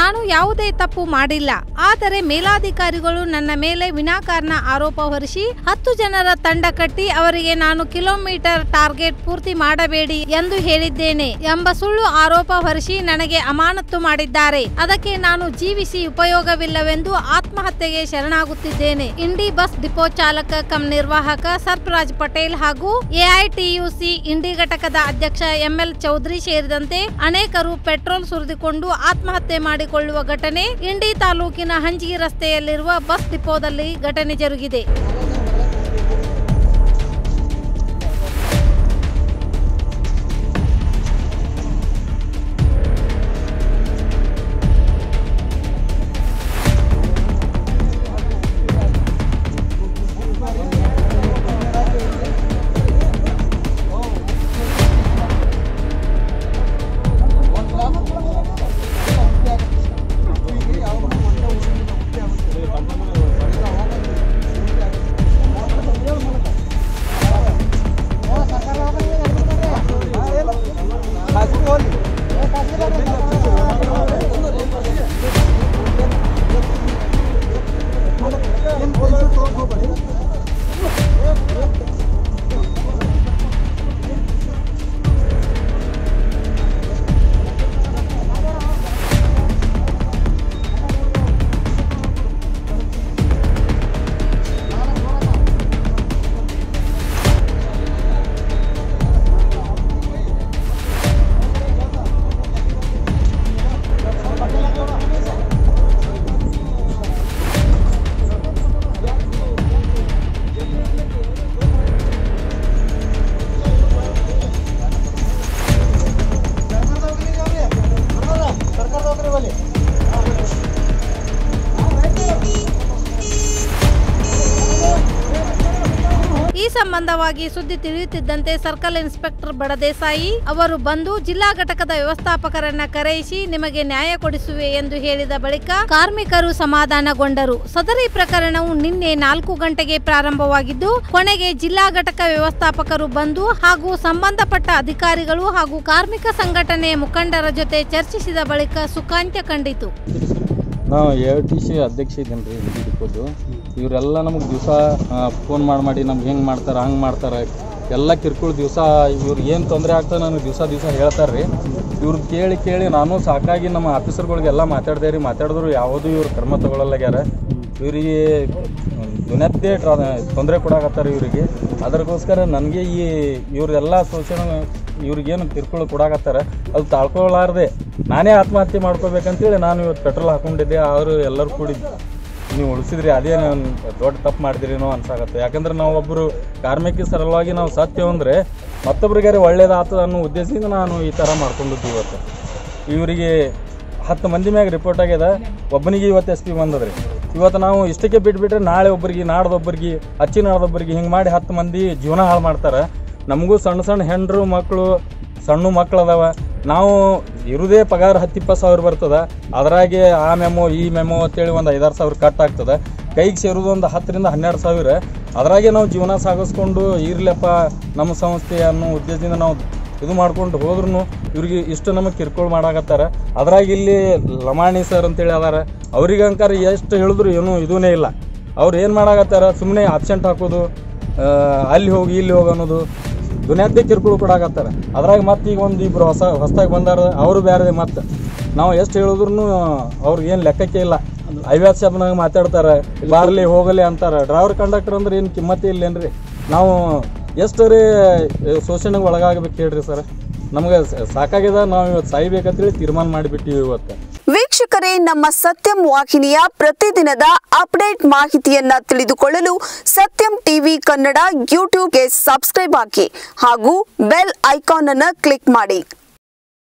ನಾನು ಯಾವುದೇ ತಪ್ಪು ಮಾಡಿಲ್ಲ ಆದರೆ ಮೇಲಾಧಿಕಾರಿಗಳು ನನ್ನ ಮೇಲೆ ವಿನಾಕಾರಣ ಆರೋಪ ಹೊರಿಸಿ ಹತ್ತು ಜನರ ತಂಡ ಕಟ್ಟಿ ಅವರಿಗೆ ನಾನು ಕಿಲೋಮೀಟರ್ ಟಾರ್ಗೆಟ್ ಪೂರ್ತಿ ಮಾಡಬೇಡಿ ಎಂದು ಹೇಳಿದ್ದೇನೆ ಎಂಬ ಸುಳ್ಳು ಆರೋಪ ಹೊರಿಸಿ ನನಗೆ ಅಮಾನತು ಮಾಡಿದ್ದಾರೆ ಅದಕ್ಕೆ ನಾನು ಜೀವಿಸಿ ಉಪಯೋಗವಿಲ್ಲವೆಂದು ಆತ್ಮಹತ್ಯೆಗೆ ಶರಣಾಗುತ್ತಿದ್ದೇನೆ ಇಂಡಿ ಬಸ್ ಡಿಪೋ ಚಾಲಕ ಕಂ ನಿರ್ವಾಹಕ ಸರ್ಫರಾಜ್ ಪಟೇಲ್ ಹಾಗೂ ಎಐಟಿಯುಸಿ ಇಂಡಿ ಘಟಕದ ಅಧ್ಯಕ್ಷ ಎಂಎಲ್ ಚೌಧರಿ ಸೇರಿದಂತೆ ಅನೇಕರು ಪೆಟ್ರೋಲ್ ಸುರಿದುಕೊಂಡು ಆತ್ಮಹತ್ಯೆ ಮಾಡಿಕೊಳ್ಳುವ ಘಟನೆ ಇಂಡಿ ತಾಲೂಕಿನ ಹಂಜಿಗಿ ರಸ್ತೆಯಲ್ಲಿರುವ ಬಸ್ ಡಿಪೋದಲ್ಲಿ ಘಟನೆ ಜರುಗಿದೆ ಈ ಸಂಬಂಧವಾಗಿ ಸುದ್ದಿ ತಿಳಿಯುತ್ತಿದ್ದಂತೆ ಸರ್ಕಲ್ ಇನ್ಸ್ಪೆಕ್ಟರ್ ಬಡದೇಸಾಯಿ ಅವರು ಬಂದು ಜಿಲ್ಲಾ ಘಟಕದ ವ್ಯವಸ್ಥಾಪಕರನ್ನ ಕರೆಯಿಸಿ ನಿಮಗೆ ನ್ಯಾಯ ಕೊಡಿಸುವೆ ಎಂದು ಹೇಳಿದ ಬಳಿಕ ಕಾರ್ಮಿಕರು ಸಮಾಧಾನಗೊಂಡರು ಸದರಿ ಪ್ರಕರಣವು ನಿನ್ನೆ ನಾಲ್ಕು ಗಂಟೆಗೆ ಪ್ರಾರಂಭವಾಗಿದ್ದು ಕೊನೆಗೆ ಜಿಲ್ಲಾ ಘಟಕ ವ್ಯವಸ್ಥಾಪಕರು ಬಂದು ಹಾಗೂ ಸಂಬಂಧಪಟ್ಟ ಅಧಿಕಾರಿಗಳು ಹಾಗೂ ಕಾರ್ಮಿಕ ಸಂಘಟನೆಯ ಮುಖಂಡರ ಜೊತೆ ಚರ್ಚಿಸಿದ ಬಳಿಕ ಸುಖಾಂತ್ಯ ಕಂಡಿತು ನಾವು ಎ ಟಿ ಸಿ ಅಧ್ಯಕ್ಷ ಇದ್ದೇನೆ ರೀ ಹಿಡಿಕೋದು ಇವರೆಲ್ಲ ನಮಗೆ ದಿವಸ ಫೋನ್ ಮಾಡಿ ಮಾಡಿ ನಮ್ಗೆ ಹೆಂಗೆ ಮಾಡ್ತಾರೆ ಹಂಗೆ ಮಾಡ್ತಾರೆ ಎಲ್ಲ ಕಿರ್ಕುಳ ದಿವಸ ಇವ್ರಿಗೆ ಏನು ತೊಂದರೆ ಆಗ್ತದೆ ನನಗೆ ದಿವಸ ದಿವಸ ಹೇಳ್ತಾರೆ ರೀ ಇವ್ರದ್ದು ಕೇಳಿ ಕೇಳಿ ನಾನು ಸಾಕಾಗಿ ನಮ್ಮ ಆಫೀಸರ್ಗಳಿಗೆಲ್ಲ ಮಾತಾಡ್ದೆ ರೀ ಮಾತಾಡಿದ್ರು ಯಾವುದೂ ಇವ್ರು ಕ್ರಮ ತಗೊಳ್ಳಲ್ಲಾಗ್ಯಾರ ಇವರಿಗೆ ದಿನದ್ದೇ ಟ್ರಾ ತೊಂದರೆ ಕೊಡಾಕತ್ತಾರೆ ಇವರಿಗೆ ಅದಕ್ಕೋಸ್ಕರ ನನಗೆ ಈ ಇವರೆಲ್ಲ ಶೋಷಣೆ ಇವ್ರಿಗೇನು ಕಿರ್ಕುಳ ಕೊಡಾಕತ್ತಾರ ಅದು ತಾಳ್ಕೊಳ್ಳಾರ್ದೆ ನಾನೇ ಆತ್ಮಹತ್ಯೆ ಮಾಡ್ಕೋಬೇಕಂತೇಳಿ ನಾನು ಇವತ್ತು ಪೆಟ್ರೋಲ್ ಹಾಕೊಂಡಿದ್ದೆ ಅವರು ಎಲ್ಲರೂ ಕೂಡಿ ನೀವು ಉಳಿಸಿದ್ರಿ ಅದೇ ನಾನು ದೊಡ್ಡ ತಪ್ಪು ಮಾಡಿದಿರೇನೋ ಅನ್ಸಾಗತ್ತೆ ಯಾಕಂದ್ರೆ ನಾವು ಒಬ್ಬರು ಕಾರ್ಮಿಕ ಸರಳವಾಗಿ ನಾವು ಸತ್ಯ ಅಂದರೆ ಮತ್ತೊಬ್ರಿಗೆ ಒಳ್ಳೇದಾಗ್ತದ ಅನ್ನೋ ಉದ್ದೇಶದಿಂದ ನಾನು ಈ ಥರ ಮಾಡ್ಕೊಂಡಿದ್ದು ಇವತ್ತು ಇವರಿಗೆ ಹತ್ತು ಮಂದಿ ಮ್ಯಾಗ ರಿಪೋರ್ಟ್ ಆಗ್ಯದ ಒಬ್ಬನಿಗೆ ಇವತ್ತು ಎಸ್ ಪಿ ಬಂದದ್ರಿ ಇವತ್ತು ನಾವು ಇಷ್ಟಕ್ಕೆ ಬಿಟ್ಬಿಟ್ರೆ ನಾಳೆ ಒಬ್ಬರಿಗೆ ನಾಡ್ದೊಬ್ಬರಿಗೆ ಹಚ್ಚಿ ನಾಡ್ದೊಬ್ಬರಿಗೆ ಹಿಂಗೆ ಮಾಡಿ ಹತ್ತು ಮಂದಿ ಜೀವನ ಹಾಳು ಮಾಡ್ತಾರೆ ನಮಗೂ ಸಣ್ಣ ಸಣ್ಣ ಹೆಂಡ್ರು ಮಕ್ಕಳು ಸಣ್ಣ ಮಕ್ಳು ಅದಾವ ನಾವು ಇರುದೇ ಪಗಾರ ಹತ್ತು ಇಪ್ಪತ್ತು ಸಾವಿರ ಬರ್ತದ ಅದ್ರಾಗೆ ಆ ಮೆಮೊ ಈ ಮೆಮೊ ಅಂತೇಳಿ ಒಂದು ಐದಾರು ಸಾವಿರ ಕಟ್ ಆಗ್ತದೆ ಕೈಗೆ ಸೇರೋದು ಒಂದು ಹತ್ತರಿಂದ ಹನ್ನೆರಡು ಸಾವಿರ ಅದ್ರಾಗೆ ನಾವು ಜೀವನ ಸಾಗಿಸ್ಕೊಂಡು ಇರ್ಲಪ್ಪ ನಮ್ಮ ಸಂಸ್ಥೆ ಅನ್ನೋ ಉದ್ದೇಶದಿಂದ ನಾವು ಇದು ಮಾಡ್ಕೊಂಡು ಹೋದ್ರೂ ಇವ್ರಿಗೆ ಇಷ್ಟು ನಮಗೆ ಕಿರ್ಕೊಳ್ ಮಾಡಾಕತ್ತಾರ ಅದ್ರಾಗ ಇಲ್ಲಿ ಲಮಾಣಿ ಸರ್ ಅಂತೇಳಿ ಅದಾರ ಅವ್ರಿಗೆ ಅಂಕಾರ ಎಷ್ಟು ಹೇಳಿದ್ರು ಏನೂ ಇದೂನೇ ಇಲ್ಲ ಅವ್ರು ಏನು ಮಾಡಾಕತ್ತಾರ ಸುಮ್ಮನೆ ಆಬ್ಸೆಂಟ್ ಹಾಕೋದು ಆ, ಅಲ್ಲಿ ಹೋಗಿ ಇಲ್ಲಿ ಹೋಗಿ ಅನ್ನೋದು ದುನಿಯಾದ್ದೇ ಕಿರ್ಕೊಳ್ ಕೊಡಾಕತ್ತಾರ ಅದ್ರಾಗ ಮತ್ತೆ ಈಗ ಒಂದು ಇಬ್ರು ಹೊಸ ಹೊಸದಾಗಿ ಬಂದಾರ ಅವರು ಬೇರೆ ಮತ್ತೆ ನಾವು ಎಷ್ಟು ಹೇಳಿದ್ರು ಅವ್ರಿಗೆ ಏನು ಲೆಕ್ಕಕ್ಕೆ ಇಲ್ಲ ಐವತ್ತು ಶಬ್ನಾಗ ಮಾತಾಡ್ತಾರೆ ಬಾರ್ಲಿ ಹೋಗಲಿ ಅಂತಾರೆ ಡ್ರೈವರ್ ಕಂಡಕ್ಟರ್ ಅಂದ್ರೆ ಏನು ಕಿಮ್ಮತ್ತೇ ಇಲ್ಲೇನ್ರಿ ನಾವು ಎಷ್ಟು ರೀ ಶೋಷಣೆಗೆ ಒಳಗಾಗಬೇಕು ಹೇಳ್ರಿ ಸರ್ ನಮ್ಗೆ ಸಾಕಾಗ್ಯದ ನಾವು ಇವತ್ತು ಸಾಯ್ಬೇಕಂತೇಳಿ ತೀರ್ಮಾನ ಮಾಡಿಬಿಟ್ಟಿವಿ ಇವತ್ತು ವೀಕ್ಷಕರೇ ನಮ್ಮ ಸತ್ಯಂ ವಾಹಿನಿಯ ಪ್ರತಿದಿನದ ಅಪ್ಡೇಟ್ ಮಾಹಿತಿಯನ್ನ ತಿಳಿದುಕೊಳ್ಳಲು ಸತ್ಯಂ ಟಿವಿ ಕನ್ನಡ ಯೂಟ್ಯೂಬ್ಗೆ ಸಬ್ಸ್ಕ್ರೈಬ್ ಹಾಕಿ ಹಾಗೂ ಬೆಲ್ ಐಕಾನ್ ಅನ್ನು ಕ್ಲಿಕ್ ಮಾಡಿ